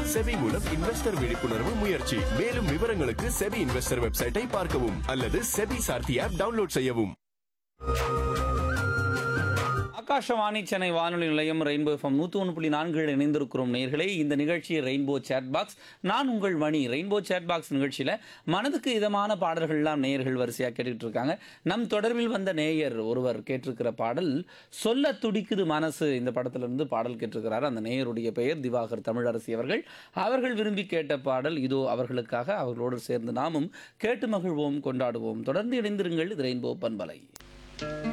SEBI மூலம் investor விழிப்புணர்வு முயற்சி மேலும் விவரங்களுக்கு செபி இன்வெஸ்டர் வெப்சைட்டை பார்க்கவும் அல்லது செபி சார்த்தி ஆப் டவுன்லோட் செய்யவும் ஆகாஷவாணி சென்னை வானொலி நிலையம் ரெயின்போ எஃப்எம் நூற்றி ஒன்று புள்ளி நான்கில் இணைந்திருக்கிறோம் நேர்களே இந்த நிகழ்ச்சி ரெயின்போ சேட் பாக்ஸ் நான் உங்கள் மணி ரெயின்போ சேட் பாக்ஸ் நிகழ்ச்சியில் மனதுக்கு இதமான பாடல்கள்லாம் நேயர்கள் வரிசையாக கேட்டுக்கிட்டு இருக்காங்க நம் தொடர்பில் வந்த நேயர் ஒருவர் கேட்டிருக்கிற பாடல் சொல்ல துடிக்குது மனசு இந்த படத்திலிருந்து பாடல் கேட்டிருக்கிறார் அந்த நேயருடைய பெயர் திவாகர் தமிழரசி அவர்கள் அவர்கள் விரும்பி கேட்ட பாடல் இதோ அவர்களுக்காக அவர்களோடு சேர்ந்து நாமும் கேட்டு மகிழ்வோம் கொண்டாடுவோம் தொடர்ந்து இணைந்திருங்கள் இது ரெயின்போ பண்பலை